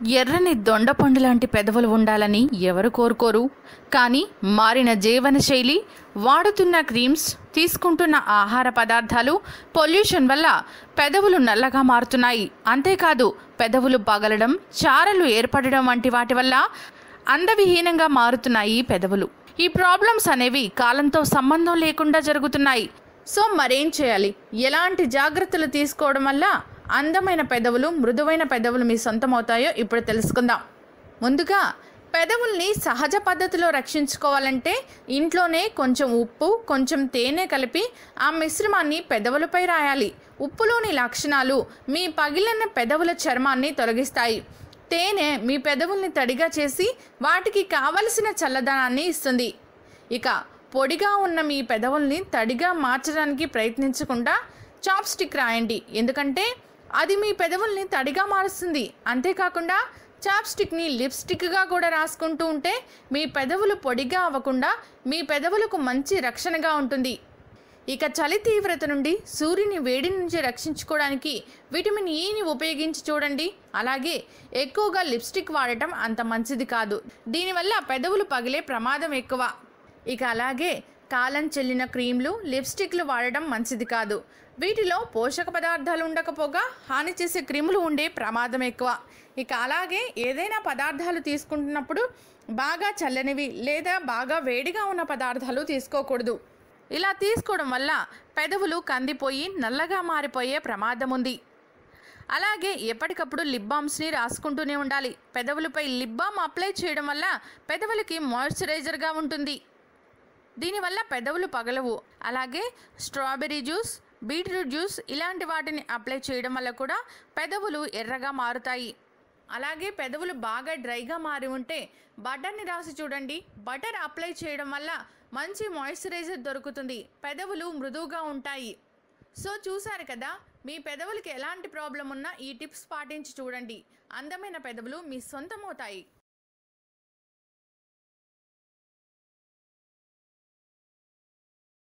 ఎర్రని దొండపండు లాంటి పెదవులు ఉండాలని ఎవరు కోరుకోరు కానీ మారిన జీవనశైలి వాడుతున్న క్రీమ్స్ తీసుకుంటున్న ఆహార పదార్థాలు పొల్యూషన్ వల్ల పెదవులు నల్లగా మారుతున్నాయి అంతేకాదు పెదవులు పగలడం చారలు ఏర్పడడం వంటి వాటి వల్ల అందవిహీనంగా మారుతున్నాయి పెదవులు ఈ ప్రాబ్లమ్స్ అనేవి కాలంతో సంబంధం లేకుండా జరుగుతున్నాయి సో మరేం చేయాలి ఎలాంటి జాగ్రత్తలు తీసుకోవడం వల్ల అందమైన పెదవులు మృదువైన పెదవులు మీ సొంతమవుతాయో ఇప్పుడు తెలుసుకుందాం ముందుగా పెదవుల్ని సహజ పద్ధతిలో రక్షించుకోవాలంటే ఇంట్లోనే కొంచెం ఉప్పు కొంచెం తేనె కలిపి ఆ మిశ్రమాన్ని పెదవులపై రాయాలి ఉప్పులోని లక్షణాలు మీ పగిలిన పెదవుల చర్మాన్ని తొలగిస్తాయి తేనె మీ పెదవుల్ని తడిగా చేసి వాటికి కావలసిన చల్లదనాన్ని ఇస్తుంది ఇక పొడిగా ఉన్న మీ పెదవుల్ని తడిగా మార్చడానికి ప్రయత్నించకుండా చాప్ స్టిక్ రాయండి ఎందుకంటే అది మీ పెదవుల్ని తడిగా మారుస్తుంది అంతేకాకుండా చాప్ స్టిక్ని లిప్స్టిక్గా కూడా రాసుకుంటూ ఉంటే మీ పెదవులు పొడిగా అవ్వకుండా మీ పెదవులకు మంచి రక్షణగా ఉంటుంది ఇక చలి తీవ్రత నుండి సూర్యుని వేడి నుంచి రక్షించుకోవడానికి విటమిన్ ఈని ఉపయోగించి చూడండి అలాగే ఎక్కువగా లిప్స్టిక్ వాడటం అంత మంచిది కాదు దీనివల్ల పెదవులు పగిలే ప్రమాదం ఎక్కువ ఇక అలాగే కాలం చెల్లిన క్రీమ్లు లిప్స్టిక్లు వాడడం మంచిది కాదు వీటిలో పోషక పదార్థాలు ఉండకపోగా హాని చేసే క్రిములు ఉండే ప్రమాదం ఎక్కువ ఇక అలాగే ఏదైనా పదార్థాలు తీసుకుంటున్నప్పుడు బాగా చల్లనివి లేదా బాగా వేడిగా ఉన్న పదార్థాలు తీసుకోకూడదు ఇలా తీసుకోవడం వల్ల పెదవులు కందిపోయి నల్లగా మారిపోయే ప్రమాదం ఉంది అలాగే ఎప్పటికప్పుడు లిప్ బామ్స్ని రాసుకుంటూనే ఉండాలి పెదవులపై లిప్ బామ్ అప్లై చేయడం వల్ల పెదవులకి మాయిశ్చరైజర్గా ఉంటుంది దీనివల్ల పెదవులు పగలవు అలాగే స్ట్రాబెర్రీ జ్యూస్ బీట్రూట్ జ్యూస్ ఇలాంటి వాటిని అప్లై చేయడం వల్ల కూడా పెదవులు ఎర్రగా మారుతాయి అలాగే పెదవులు బాగా డ్రైగా మారి ఉంటే బటర్ని రాసి చూడండి బటర్ అప్లై చేయడం వల్ల మంచి మాయిశ్చరైజర్ దొరుకుతుంది పెదవులు మృదువుగా ఉంటాయి సో చూసారు కదా మీ పెదవులకి ఎలాంటి ప్రాబ్లం ఉన్నా ఈ టిప్స్ పాటించి చూడండి అందమైన పెదవులు మీ సొంతమవుతాయి